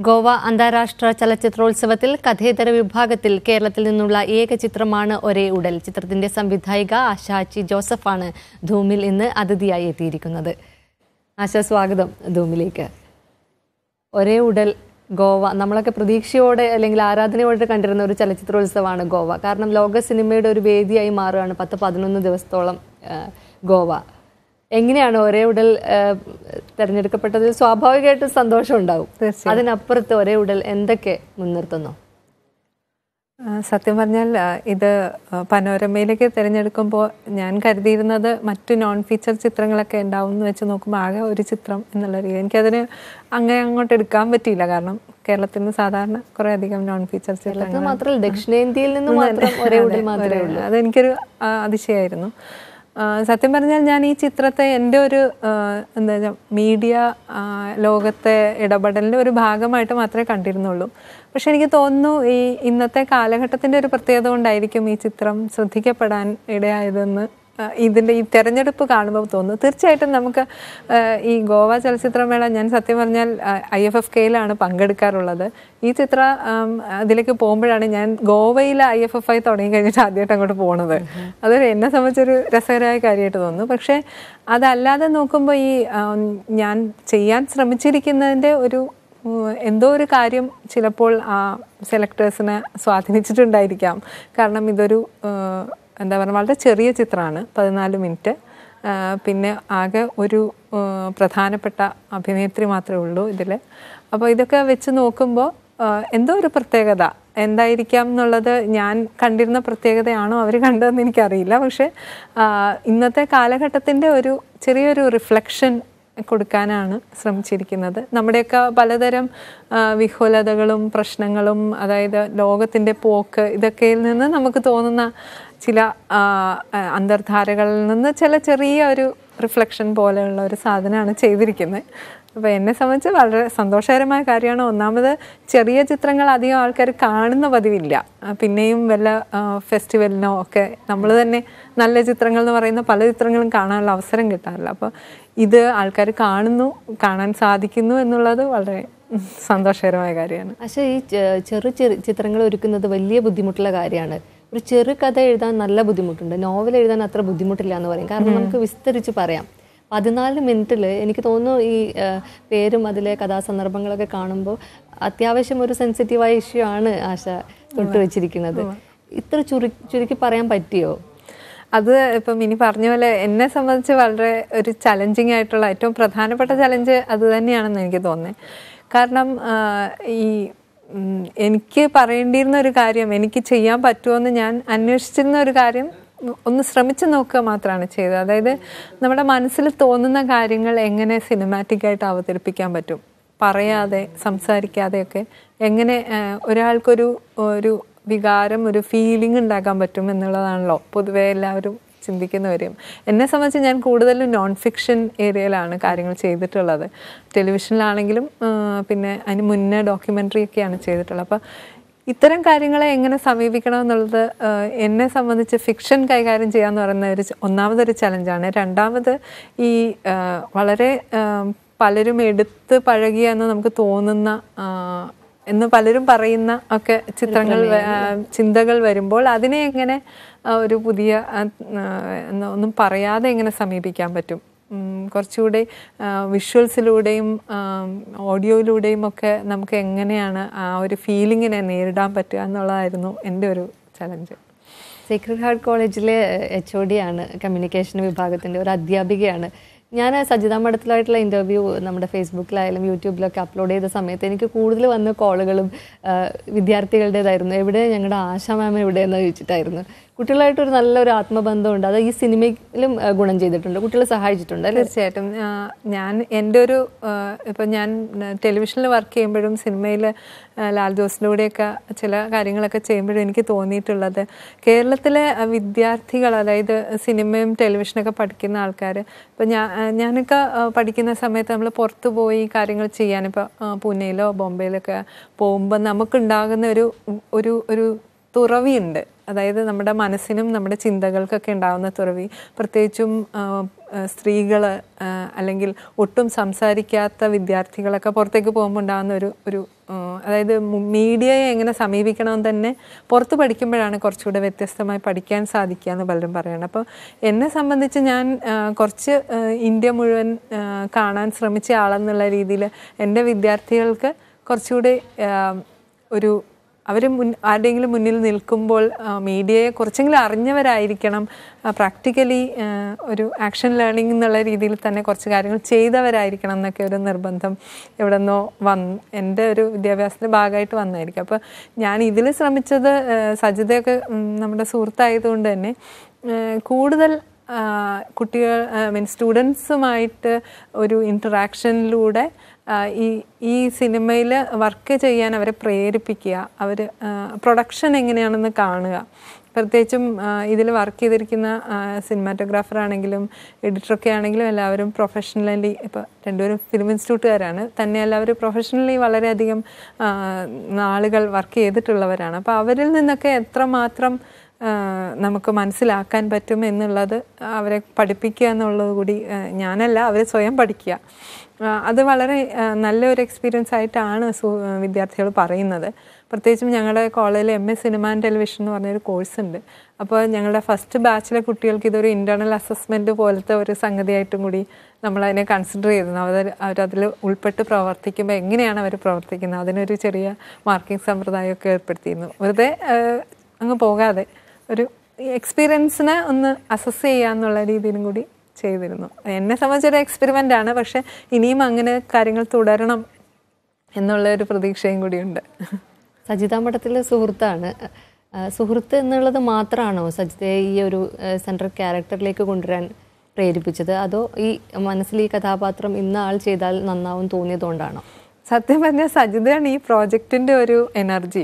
ഗോവ അന്താരാഷ്ട്ര ചലച്ചിത്രോത്സവത്തിൽ കഥേതര വിഭാഗത്തിൽ കേരളത്തിൽ നിന്നുള്ള ഏക ചിത്രമാണ് ഒരേ ഉടൽ ചിത്രത്തിന്റെ സംവിധായിക ആശാച്ചി ജോസഫാണ് ധൂമിൽ ഇന്ന് അതിഥിയായി എത്തിയിരിക്കുന്നത് ആശ സ്വാഗതം ധൂമിലേക്ക് ഒരേ ഉടൽ ഗോവ നമ്മളൊക്കെ പ്രതീക്ഷയോടെ അല്ലെങ്കിൽ ആരാധനയോടെ കണ്ടിരുന്ന ഒരു ചലച്ചിത്രോത്സവമാണ് ഗോവ കാരണം ലോക സിനിമയുടെ ഒരു വേദിയായി മാറുകയാണ് പത്ത് പതിനൊന്ന് ദിവസത്തോളം ആ, ഗോവ എങ്ങനെയാണ് ഒരേ ഉടൽ ആ, തെരഞ്ഞെടുക്കപ്പെട്ടതിൽ സ്വാഭാവികമായിട്ടും സന്തോഷം ഉണ്ടാവും തീർച്ചയായും. അതിനപ്പുറത്ത് ഒരേ ഉടൽ എന്തൊക്കെ മുൻനിർത്തുന്നു ആ, സത്യം പറഞ്ഞാൽ ആ, ഇത് ആ, പനോരമയിലേക്ക് തിരഞ്ഞെടുക്കുമ്പോൾ ഞാൻ കരുതിയിരുന്നത് മറ്റു നോൺ ഫീച്ചർ ചിത്രങ്ങളൊക്കെ ഉണ്ടാവും എന്ന് വെച്ച് നോക്കുമ്പോൾ ആകെ ഒരു ചിത്രം എന്നുള്ള രീതി എനിക്കതിന് അങ്ങനെ അങ്ങോട്ട് എടുക്കാൻ പറ്റിയില്ല കാരണം കേരളത്തിൽ നിന്ന് സാധാരണ കുറേ അധികം നോൺ ഫീച്ചർ ചിത്രങ്ങൾ അത് മാത്രമല്ല ദക്ഷിണേന്ത്യയിൽ നിന്ന് മാത്രം ഒരേ ഉടൽ മാത്രമേ ഉള്ളൂ അതെനിക്കൊരു ആ, അതിശയമായിരുന്നു ആ, സത്യം പറഞ്ഞാൽ ഞാൻ ഈ ചിത്രത്തെ എൻ്റെ ഒരു ആ, എന്താ വെച്ചാൽ മീഡിയ ആ, ലോകത്തെ ഇടപെടലിൻ്റെ ഒരു ഭാഗമായിട്ട് മാത്രമേ കണ്ടിരുന്നുള്ളൂ പക്ഷെ എനിക്ക് തോന്നുന്നു ഈ ഇന്നത്തെ കാലഘട്ടത്തിൻ്റെ ഒരു പ്രത്യേകത കൊണ്ടായിരിക്കും ഈ ചിത്രം ശ്രദ്ധിക്കപ്പെടാൻ ഇടയായതെന്ന് ആ, ഇതിൻ്റെ ഈ തെരഞ്ഞെടുപ്പ് കാണുമ്പോൾ തോന്നുന്നു തീർച്ചയായിട്ടും നമുക്ക് ആ, ഈ ഗോവ ചലച്ചിത്രമേള ഞാൻ സത്യം പറഞ്ഞാൽ ഐ എഫ് എഫ് കെയിലാണ് പങ്കെടുക്കാറുള്ളത് ഈ ചിത്ര ആം, അതിലേക്ക് പോകുമ്പോഴാണ് ഞാൻ ഗോവയിൽ ഐ എഫ് എഫ് ഐ തുടങ്ങി കഴിഞ്ഞിട്ട് ആദ്യമായിട്ട് അങ്ങോട്ട് പോണത് അതൊരു എന്നെ സംബന്ധിച്ചൊരു രസകരമായ കാര്യമായിട്ട് തോന്നുന്നു പക്ഷേ അതല്ലാതെ നോക്കുമ്പോൾ ഈ ആം, ഞാൻ ചെയ്യാൻ ശ്രമിച്ചിരിക്കുന്നതിൻ്റെ ഒരു ഉം, എന്തോ ഒരു കാര്യം ചിലപ്പോൾ ആ സെലക്ടേഴ്സിനെ സ്വാധീനിച്ചിട്ടുണ്ടായിരിക്കാം കാരണം ഇതൊരു ആ, എന്താ പറയുക വളരെ ചെറിയ ചിത്രമാണ് പതിനാല് മിനിറ്റ് ആ, പിന്നെ ആകെ ഒരു ആ, പ്രധാനപ്പെട്ട അഭിനേത്രി മാത്രമേ ഉള്ളൂ ഇതിൽ അപ്പോൾ ഇതൊക്കെ വെച്ച് നോക്കുമ്പോൾ ആ, എന്തോ ഒരു പ്രത്യേകത എന്തായിരിക്കാം എന്നുള്ളത് ഞാൻ കണ്ടിരുന്ന പ്രത്യേകതയാണോ അവർ കണ്ടതെന്ന് എനിക്കറിയില്ല പക്ഷേ ആ, ഇന്നത്തെ കാലഘട്ടത്തിൻ്റെ ഒരു ചെറിയൊരു റിഫ്ലക്ഷൻ കൊടുക്കാനാണ് ശ്രമിച്ചിരിക്കുന്നത് നമ്മുടെയൊക്കെ പലതരം ആ, വിഹുലതകളും പ്രശ്നങ്ങളും അതായത് ലോകത്തിൻ്റെ പോക്ക് ഇതൊക്കെയിൽ നിന്ന് നമുക്ക് തോന്നുന്ന ചില ആ, ആ, അന്തർധാരകളിൽ നിന്ന് ചില ചെറിയ ഒരു റിഫ്ലക്ഷൻ പോലെയുള്ള ഒരു സാധനമാണ് ചെയ്തിരിക്കുന്നത് അപ്പോൾ എന്നെ സംബന്ധിച്ച് വളരെ സന്തോഷകരമായ കാര്യമാണ് ഒന്നാമത് ചെറിയ ചിത്രങ്ങൾ അധികം ആൾക്കാർ കാണുന്ന പതിവില്ല ആ, പിന്നെയും വല്ല ആ, ഫെസ്റ്റിവലിനോ ഒക്കെ നമ്മൾ തന്നെ നല്ല ചിത്രങ്ങൾ എന്ന് പറയുന്ന പല ചിത്രങ്ങളും കാണാനുള്ള അവസരം കിട്ടാറില്ല അപ്പോൾ ഇത് ആൾക്കാർ കാണുന്നു കാണാൻ സാധിക്കുന്നു എന്നുള്ളത് വളരെ ഉം, സന്തോഷകരമായ കാര്യമാണ് പക്ഷേ ഈ ചെ- ചെറു ചെറു ചിത്രങ്ങൾ ഒരുക്കുന്നത് വലിയ ബുദ്ധിമുട്ടുള്ള കാര്യമാണ് ഒരു ചെറു കഥ എഴുതാൻ നല്ല ബുദ്ധിമുട്ടുണ്ട് നോവൽ എഴുതാൻ അത്ര ബുദ്ധിമുട്ടില്ല എന്ന് പറയും കാരണം നമുക്ക് വിസ്തരിച്ച് പറയാം പതിനാല് മിനിറ്റിൽ എനിക്ക് തോന്നുന്നു ഈ ആ, പേരും അതിലെ കഥാസന്ദർഭങ്ങളൊക്കെ കാണുമ്പോൾ അത്യാവശ്യം ഒരു സെൻസിറ്റീവായ ഇഷ്യൂ ആണ് ആശ തൊട്ടുവെച്ചിരിക്കുന്നത് ഇത്ര ചുരു ചുരുക്കി പറയാൻ പറ്റിയോ അത് ഇപ്പം ഇനി പറഞ്ഞ പോലെ എന്നെ സംബന്ധിച്ച് വളരെ ഒരു ചലഞ്ചിങ് ആയിട്ടുള്ള ഏറ്റവും പ്രധാനപ്പെട്ട ചലഞ്ച് അത് തന്നെയാണെന്ന് എനിക്ക് തോന്നുന്നത് കാരണം ആ, ഈ ഉം, എനിക്ക് പറയേണ്ടിയിരുന്ന ഒരു കാര്യം എനിക്ക് ചെയ്യാൻ പറ്റുമോയെന്ന് ഞാൻ അന്വേഷിച്ചിരുന്ന ഒരു കാര്യം ഒന്ന് ശ്രമിച്ചു നോക്കുക മാത്രമാണ് ചെയ്തത് അതായത് നമ്മുടെ മനസ്സിൽ തോന്നുന്ന കാര്യങ്ങൾ എങ്ങനെ സിനിമാറ്റിക് ആയിട്ട് അവതരിപ്പിക്കാൻ പറ്റും പറയാതെ സംസാരിക്കാതെയൊക്കെ എങ്ങനെ ആ, ഒരാൾക്കൊരു ഒരു വികാരം ഒരു ഫീലിംഗ് ഉണ്ടാക്കാൻ പറ്റും എന്നുള്ളതാണല്ലോ പൊതുവേ എല്ലാവരും ചിന്തിക്കുന്നവരും എന്നെ സംബന്ധിച്ച് ഞാൻ കൂടുതലും നോൺ ഫിക്ഷൻ ഏരിയയിലാണ് കാര്യങ്ങൾ ചെയ്തിട്ടുള്ളത് ടെലിവിഷനിലാണെങ്കിലും ആ, പിന്നെ അതിന് മുന്നേ ഡോക്യുമെൻ്ററി ഒക്കെയാണ് ചെയ്തിട്ടുള്ളത് അപ്പോൾ ഇത്തരം കാര്യങ്ങളെ എങ്ങനെ സമീപിക്കണം എന്നുള്ളത് ആ, എന്നെ സംബന്ധിച്ച് ഫിക്ഷൻ കൈകാര്യം ചെയ്യാന്ന് പറയുന്ന ഒരു ച- ഒന്നാമതൊരു ചലഞ്ചാണ് രണ്ടാമത് ഈ ആ, വളരെ ആ, പലരും എടുത്ത് പഴകിയ എന്ന് നമുക്ക് തോന്നുന്ന ആ, എന്ന് പലരും പറയുന്ന ഒക്കെ ചിത്രങ്ങൾ വ- ആ, ചിന്തകൾ വരുമ്പോൾ അതിനെ എങ്ങനെ ആ, ഒരു പുതിയ ആ, ആ, എന്ന് ഒന്നും പറയാതെ എങ്ങനെ സമീപിക്കാൻ പറ്റും ഉം, കുറച്ചുകൂടെ വിഷ്വൽസിലൂടെയും ഓഡിയോയിലൂടെയും ഒക്കെ നമുക്ക് എങ്ങനെയാണ് ആ ഒരു ഫീലിങ്ങിനെ നേരിടാൻ പറ്റുക എന്നുള്ളതായിരുന്നു എൻ്റെ ഒരു ചലഞ്ച് സീക്രട്ട് ഹാർട്ട് കോളേജിലെ എച്ച് ഒ ഡി ആണ് കമ്മ്യൂണിക്കേഷൻ വിഭാഗത്തിൻ്റെ ഒരു അധ്യാപികയാണ് ഞാൻ സജിത മഠത്തിലായിട്ടുള്ള ഇൻ്റർവ്യൂ നമ്മുടെ ഫേസ്ബുക്കിലായാലും യൂട്യൂബിലൊക്കെ അപ്ലോഡ് ചെയ്ത സമയത്ത് എനിക്ക് കൂടുതൽ വന്ന കോളുകളും ആ, വിദ്യാർത്ഥികളുടേതായിരുന്നു എവിടെ ഞങ്ങളുടെ ആശാ മാം എവിടെയെന്ന് ചോദിച്ചിട്ടായിരുന്നു കുട്ടികളായിട്ടൊരു നല്ലൊരു ആത്മബന്ധമുണ്ട് അത് ഈ സിനിമയിലും ആ, ഗുണം ചെയ്തിട്ടുണ്ട് കുട്ടികളെ സഹായിച്ചിട്ടുണ്ട് അല്ലേ തീർച്ചയായിട്ടും ആ, ഞാൻ എൻ്റെ ഒരു ആ, ഇപ്പം ഞാൻ ടെലിവിഷനിൽ വർക്ക് ചെയ്യുമ്പോഴും സിനിമയിൽ ലാൽ ജോസിലൂടെയൊക്കെ ചില കാര്യങ്ങളൊക്കെ ചെയ്യുമ്പോഴും എനിക്ക് തോന്നിയിട്ടുള്ളത് കേരളത്തിലെ ആ, വിദ്യാർത്ഥികൾ അതായത് സിനിമയും ടെലിവിഷനൊക്കെ പഠിക്കുന്ന ആൾക്കാർ ഇപ്പം ഞാൻ ആ, ഞാനൊക്കെ ആ, പഠിക്കുന്ന സമയത്ത് നമ്മൾ പുറത്ത് പോയി കാര്യങ്ങൾ ചെയ്യാൻ ഇപ്പോൾ പൂനെയിലോ ബോംബെയിലൊക്കെ പോകുമ്പോൾ നമുക്കുണ്ടാകുന്ന ഒരു ഒരു ഒരു തുറവിയുണ്ട് അതായത് നമ്മുടെ മനസ്സിനും നമ്മുടെ ചിന്തകൾക്കൊക്കെ ഉണ്ടാകുന്ന തുറവി പ്രത്യേകിച്ചും സ്ത്രീകൾ അല്ലെങ്കിൽ ഒട്ടും സംസാരിക്കാത്ത വിദ്യാർത്ഥികളൊക്കെ പുറത്തേക്ക് പോകുമ്പോൾ ഉണ്ടാകുന്ന ഒരു ഒരു ആ, അതായത് മു- മീഡിയയെ എങ്ങനെ സമീപിക്കണമെന്ന് തന്നെ പുറത്ത് പഠിക്കുമ്പോഴാണ് കുറച്ചുകൂടെ വ്യത്യസ്തമായി പഠിക്കാൻ സാധിക്കുക എന്ന് പലരും പറയുന്നത് അപ്പോൾ എന്നെ സംബന്ധിച്ച് ഞാൻ ആ, കുറച്ച് ആ, ഇന്ത്യ മുഴുവൻ ആ, കാണാൻ ശ്രമിച്ച ആളെന്നുള്ള രീതിയിൽ എൻ്റെ വിദ്യാർത്ഥികൾക്ക് കുറച്ചുകൂടി ആ, ഒരു അവർ മുൻ ആരുടെയെങ്കിലും മുന്നിൽ നിൽക്കുമ്പോൾ ആ, മീഡിയയെ കുറച്ചെങ്കിലും അറിഞ്ഞവരായിരിക്കണം പ്രാക്ടിക്കലി ഒരു ആക്ഷൻ ലേണിംഗ് എന്നുള്ള രീതിയിൽ തന്നെ കുറച്ച് കാര്യങ്ങൾ ചെയ്തവരായിരിക്കണം എന്നൊക്കെ ഒരു നിർബന്ധം എവിടെ നിന്നോ വന്ന് എൻ്റെ ഒരു വിദ്യാഭ്യാസത്തിൻ്റെ ഭാഗമായിട്ട് വന്നായിരിക്കും അപ്പോൾ ഞാൻ ഇതിൽ ശ്രമിച്ചത് ആ, സജിതയൊക്കെ ഉം, നമ്മുടെ സുഹൃത്തായതുകൊണ്ട് തന്നെ ആ, കൂടുതൽ ആ, കുട്ടികൾ മീൻ സ്റ്റുഡൻസുമായിട്ട് ഒരു ഇൻറ്ററാക്ഷനിലൂടെ ഈ ഈ സിനിമയിൽ വർക്ക് ചെയ്യാൻ അവരെ പ്രേരിപ്പിക്കുക അവർ പ്രൊഡക്ഷൻ എങ്ങനെയാണെന്ന് കാണുക പ്രത്യേകിച്ചും ഇതിൽ വർക്ക് ചെയ്തിരിക്കുന്ന സിനിമാറ്റോഗ്രാഫർ ആണെങ്കിലും എഡിറ്ററൊക്കെ ആണെങ്കിലും എല്ലാവരും പ്രൊഫഷണലി ഇപ്പോൾ രണ്ടുപേരും ഫിലിം ഇൻസ്റ്റിറ്റ്യൂട്ടുകാരാണ് തന്നെ എല്ലാവരും പ്രൊഫഷണലി വളരെയധികം ആ, നാളുകൾ വർക്ക് ചെയ്തിട്ടുള്ളവരാണ് അപ്പോൾ അവരിൽ നിന്നൊക്കെ എത്രമാത്രം ആ, നമുക്ക് മനസ്സിലാക്കാൻ പറ്റും എന്നുള്ളത് അവരെ പഠിപ്പിക്കുക എന്നുള്ളത് കൂടി ആ, ഞാനല്ല അവർ സ്വയം പഠിക്കുക ആ, അത് വളരെ ആ, നല്ലൊരു എക്സ്പീരിയൻസ് ആയിട്ടാണ് സു വിദ്യാർത്ഥികൾ പറയുന്നത് പ്രത്യേകിച്ചും ഞങ്ങളുടെ കോളേജിൽ M S cinema and television എന്ന് പറഞ്ഞൊരു കോഴ്സ് ഉണ്ട് അപ്പോൾ ഞങ്ങളുടെ ഫസ്റ്റ് ബാച്ചിലെ കുട്ടികൾക്ക് ഇതൊരു ഇൻറ്റേർണൽ അസസ്മെൻറ്റ് പോലത്തെ ഒരു സംഗതിയായിട്ടും കൂടി നമ്മളതിനെ കൺസിഡർ ചെയ്തിരുന്നു അവർ അവരതിൽ ഉൾപ്പെട്ട് പ്രവർത്തിക്കുമ്പോൾ എങ്ങനെയാണ് അവർ പ്രവർത്തിക്കുന്നത് അതിനൊരു ചെറിയ മാർക്കിംഗ് സമ്പ്രദായമൊക്കെ ഏർപ്പെടുത്തിയിരുന്നു വെറുതെ ആ, അങ്ങ് പോകാതെ ഒരു എക്സ്പീരിയൻസിനെ ഒന്ന് അസസ് ചെയ്യുക എന്നുള്ള രീതിയിലും കൂടി ചെയ്തിരുന്നു എന്നെ സംബന്ധിച്ചൊരു എക്സ്പെരിമെൻ്റ് ആണ് പക്ഷെ ഇനിയും അങ്ങനെ കാര്യങ്ങൾ തുടരണം എന്നുള്ള ഒരു പ്രതീക്ഷയും കൂടിയുണ്ട് സജിത മഠത്തിലെ സുഹൃത്താണ് ആ, സുഹൃത്ത് എന്നുള്ളത് മാത്രമാണോ സജിതയെ ഈ ഒരു സെൻട്രൽ ക്യാരക്ടറിലേക്ക് കൊണ്ടുവരാൻ പ്രേരിപ്പിച്ചത് അതോ ഈ മനസ്സിൽ ഈ കഥാപാത്രം ഇന്ന ആൾ ചെയ്താൽ നന്നാവും തോന്നിയതുകൊണ്ടാണോ സത്യം പറഞ്ഞാൽ സജിതയാണ് ഈ പ്രോജക്റ്റിൻ്റെ ഒരു എനർജി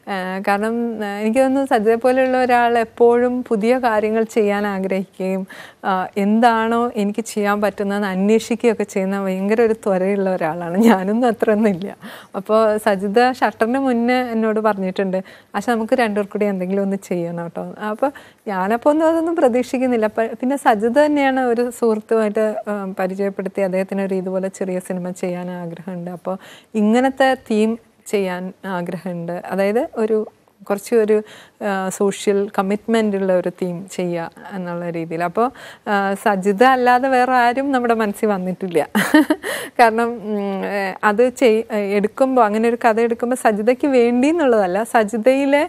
കാരണം ആ, എനിക്ക് തോന്നുന്നു സജിത പോലെയുള്ള ഒരാൾ എപ്പോഴും പുതിയ കാര്യങ്ങൾ ചെയ്യാൻ ആഗ്രഹിക്കുകയും ആ, എന്താണോ എനിക്ക് ചെയ്യാൻ പറ്റുന്നതെന്ന് അന്വേഷിക്കുകയൊക്കെ ചെയ്യുന്ന ഭയങ്കര ഒരു ത്വരയുള്ള ഒരാളാണ് ഞാനൊന്നും അത്രയൊന്നും ഇല്ല അപ്പോൾ സജിത ഷട്ടറിന് മുന്നേ എന്നോട് പറഞ്ഞിട്ടുണ്ട് പക്ഷെ നമുക്ക് രണ്ടുപേർ കൂടി എന്തെങ്കിലും ഒന്ന് ചെയ്യണം കേട്ടോ അപ്പോൾ ഞാനപ്പോൾ ഒന്നും അതൊന്നും പ്രതീക്ഷിക്കുന്നില്ല പ- പിന്നെ സജിത തന്നെയാണ് ഒരു സുഹൃത്തുമായിട്ട് ആ, പരിചയപ്പെടുത്തി അദ്ദേഹത്തിന് ഒരു ഇതുപോലെ ചെറിയ സിനിമ ചെയ്യാൻ ആഗ്രഹമുണ്ട് അപ്പോൾ ഇങ്ങനത്തെ തീം ചെയ്യാൻ ആഗ്രഹമുണ്ട് അതായത് ഒരു കുറച്ച് ഒരു സോഷ്യൽ കമ്മിറ്റ്മെൻ്റ് ഉള്ള ഒരു തീം ചെയ്യുക എന്നുള്ള രീതിയിൽ അപ്പോൾ സജിത അല്ലാതെ വേറെ ആരും നമ്മുടെ മനസ്സിൽ വന്നിട്ടില്ല കാരണം ഉം, ഏഹ്, അത് ചെയ് എടുക്കുമ്പോൾ അങ്ങനെ ഒരു കഥ എടുക്കുമ്പോൾ സജിതയ്ക്ക് വേണ്ടി എന്നുള്ളതല്ല സജിതയിലെ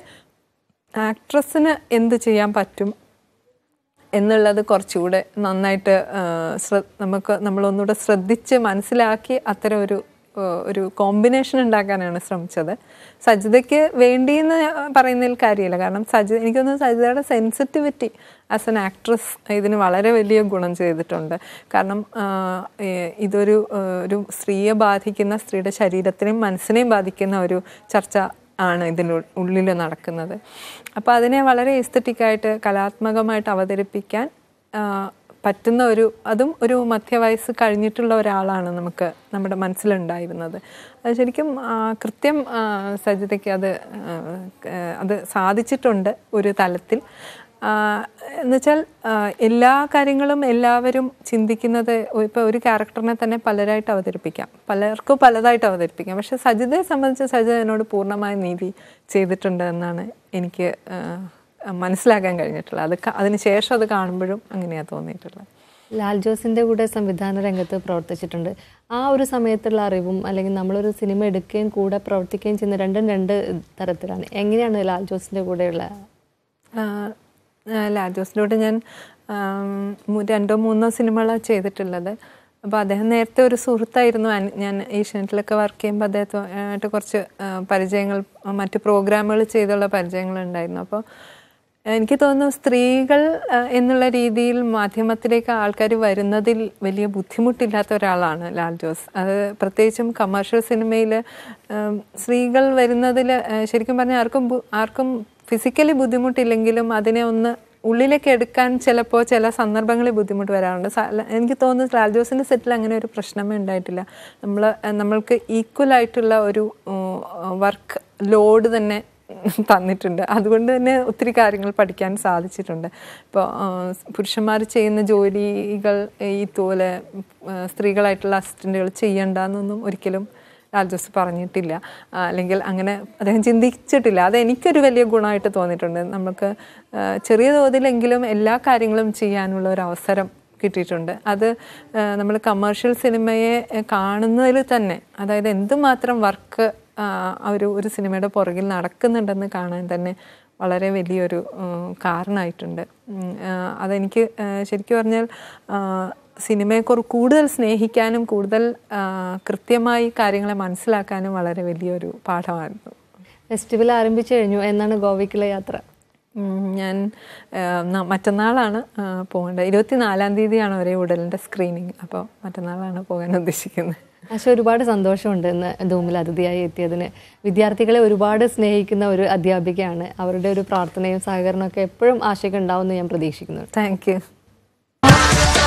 ആക്ട്രസിന് എന്ത് ചെയ്യാൻ പറ്റും എന്നുള്ളത് കുറച്ചുകൂടെ നന്നായിട്ട് ആ, ശ്ര- നമുക്ക് നമ്മളൊന്നുകൂടെ ശ്രദ്ധിച്ച് മനസ്സിലാക്കി അത്തരം ഒരു ആ, ഒരു കോമ്പിനേഷൻ ഉണ്ടാക്കാനാണ് ശ്രമിച്ചത് സജിതയ്ക്ക് വേണ്ടിയെന്ന് പറയുന്നതിൽ കാര്യമില്ല കാരണം സജിത എനിക്ക് തോന്നുന്നു സജിതയുടെ സെൻസിറ്റിവിറ്റി ആസ് എൻ ആക്ട്രസ് ഇതിന് വളരെ വലിയ ഗുണം ചെയ്തിട്ടുണ്ട് കാരണം ആ, ഏ, ഇതൊരു ആ, ഒരു സ്ത്രീയെ ബാധിക്കുന്ന സ്ത്രീയുടെ ശരീരത്തിനെയും മനസ്സിനെയും ബാധിക്കുന്ന ഒരു ചർച്ച ആണ് ഇതിൻ്റെ ഉള്ളിൽ നടക്കുന്നത് അപ്പോൾ അതിനെ വളരെ എസ്തറ്റിക്കായിട്ട് കലാത്മകമായിട്ട് അവതരിപ്പിക്കാൻ ആ, പറ്റുന്ന ഒരു അതും ഒരു മധ്യവയസ്സ് കഴിഞ്ഞിട്ടുള്ള ഒരാളാണ് നമുക്ക് നമ്മുടെ മനസ്സിലുണ്ടായിരുന്നത് അത് ശരിക്കും ആ, കൃത്യം ആ, സജിതയ്ക്ക് അത് ആ, അത് സാധിച്ചിട്ടുണ്ട് ഒരു തലത്തിൽ എന്നുവെച്ചാൽ എല്ലാ കാര്യങ്ങളും എല്ലാവരും ചിന്തിക്കുന്നത് ഇപ്പോൾ ഒരു ക്യാരക്ടറിനെ തന്നെ പലരായിട്ട് അവതരിപ്പിക്കാം പലർക്കും പലതായിട്ട് അവതരിപ്പിക്കാം പക്ഷെ സജിതയെ സംബന്ധിച്ച് സജിത എന്നോട് പൂർണ്ണമായ നീതി ചെയ്തിട്ടുണ്ട് എന്നാണ് എനിക്ക് ആ, മനസ്സിലാക്കാൻ കഴിഞ്ഞിട്ടുള്ളത് അത് ക- അതിന് ശേഷം അത് കാണുമ്പോഴും അങ്ങനെയാണ് തോന്നിയിട്ടുള്ളത് ലാൽ ജോസിന്റെ കൂടെ സംവിധാന രംഗത്ത് പ്രവർത്തിച്ചിട്ടുണ്ട് ആ ഒരു സമയത്തുള്ള അറിവും അല്ലെങ്കിൽ നമ്മളൊരു സിനിമ എടുക്കുകയും കൂടെ പ്രവർത്തിക്കുകയും ചെയ്യുന്ന രണ്ടും രണ്ട് തരത്തിലാണ് എങ്ങനെയാണ് ലാൽ ജോസിന്റെ കൂടെയുള്ള ലാജോസിൻ്റെ കൂടെ ഞാൻ ആം, മു- രണ്ടോ മൂന്നോ സിനിമകളാണ് ചെയ്തിട്ടുള്ളത് അപ്പോൾ അദ്ദേഹം നേരത്തെ ഒരു സുഹൃത്തായിരുന്നു അൻ- ഞാൻ ഏഷ്യാനെറ്റിലൊക്കെ വർക്ക് ചെയ്യുമ്പോൾ അദ്ദേഹമായിട്ട് കുറച്ച് ആ, പരിചയങ്ങൾ മറ്റ് പ്രോഗ്രാമുകൾ ചെയ്തുള്ള പരിചയങ്ങൾ ഉണ്ടായിരുന്നു അപ്പോൾ എനിക്ക് തോന്നുന്നു സ്ത്രീകൾ ആ, എന്നുള്ള രീതിയിൽ മാധ്യമത്തിലേക്ക് ആൾക്കാർ വരുന്നതിൽ വലിയ ബുദ്ധിമുട്ടില്ലാത്ത ഒരാളാണ് ലാൽ ജോസ് അത് പ്രത്യേകിച്ചും കമേഴ്ഷ്യൽ സിനിമയിൽ സ്ത്രീകൾ വരുന്നതിൽ ശരിക്കും പറഞ്ഞാൽ ആർക്കും ബു- ആർക്കും ഫിസിക്കലി ബുദ്ധിമുട്ടില്ലെങ്കിലും അതിനെ ഒന്ന് ഉള്ളിലേക്ക് എടുക്കാൻ ചിലപ്പോൾ ചില സന്ദർഭങ്ങളിൽ ബുദ്ധിമുട്ട് വരാറുണ്ട് സ- ല- എനിക്ക് തോന്നുന്നു ലാൽ ജോസിൻ്റെ സെറ്റിൽ അങ്ങനെ ഒരു പ്രശ്നമേ ഉണ്ടായിട്ടില്ല നമ്മൾ നമ്മൾക്ക് ഈക്വൽ ആയിട്ടുള്ള ഒരു വർക്ക് ലോഡ് തന്നെ തന്നിട്ടുണ്ട് അതുകൊണ്ട് തന്നെ ഒത്തിരി കാര്യങ്ങൾ പഠിക്കാൻ സാധിച്ചിട്ടുണ്ട് ഇപ്പോൾ പുരുഷന്മാർ ചെയ്യുന്ന ജോലികൾ ഇതുപോലെ ആ, സ്ത്രീകളായിട്ടുള്ള അസിസ്റ്റൻറ്റുകൾ ചെയ്യണ്ടെന്നൊന്നും ഒരിക്കലും ലാൽ ജോസ് പറഞ്ഞിട്ടില്ല ആ, അല്ലെങ്കിൽ അങ്ങനെ അദ്ദേഹം ചിന്തിച്ചിട്ടില്ല അത് എനിക്കൊരു വലിയ ഗുണമായിട്ട് തോന്നിയിട്ടുണ്ട് നമുക്ക് ആ, ചെറിയ തോതിലെങ്കിലും എല്ലാ കാര്യങ്ങളും ചെയ്യാനുള്ള ഒരു അവസരം കിട്ടിയിട്ടുണ്ട് അത് നമ്മൾ കമേഴ്ഷ്യൽ സിനിമയെ ആ, കാണുന്നതിൽ തന്നെ അതായത് എന്തുമാത്രം വർക്ക് ഒരു ഒരു സിനിമയുടെ പുറകിൽ നടക്കുന്നുണ്ടെന്ന് കാണാൻ തന്നെ വളരെ വലിയൊരു ഉം, കാരണമായിട്ടുണ്ട് ഉം, ആ, അതെനിക്ക് ആ, ശരിക്കും പറഞ്ഞാൽ ആ, സിനിമയെക്കുറിച്ച് കൂടുതൽ സ്നേഹിക്കാനും കൂടുതൽ ആ, കൃത്യമായി കാര്യങ്ങളെ മനസ്സിലാക്കാനും വളരെ വലിയൊരു പാഠമായിരുന്നു ഫെസ്റ്റിവൽ ആരംഭിച്ചു കഴിഞ്ഞു എന്നാണ് ഗോവയ്ക്കുള്ള യാത്ര ഉം, ഞാൻ ആ, ന- മറ്റന്നാളാണ് ആ, പോകേണ്ടത് ഇരുപത്തിനാലാം തീയതിയാണ് ഒരേ ഉടലിൻ്റെ സ്ക്രീനിങ് അപ്പോൾ മറ്റന്നാളാണ് പോകാൻ ഉദ്ദേശിക്കുന്നത് ആശ ഒരുപാട് സന്തോഷമുണ്ട് ഇന്ന് ധൂമിൽ അതിഥിയായി എത്തിയതിന് വിദ്യാർത്ഥികളെ ഒരുപാട് സ്നേഹിക്കുന്ന ഒരു അധ്യാപികയാണ് അവരുടെ ഒരു പ്രാർത്ഥനയും സഹകരണമൊക്കെ എപ്പോഴും ആശയ്ക്ക് ഉണ്ടാവുമെന്ന് ഞാൻ പ്രതീക്ഷിക്കുന്നു താങ്ക് യു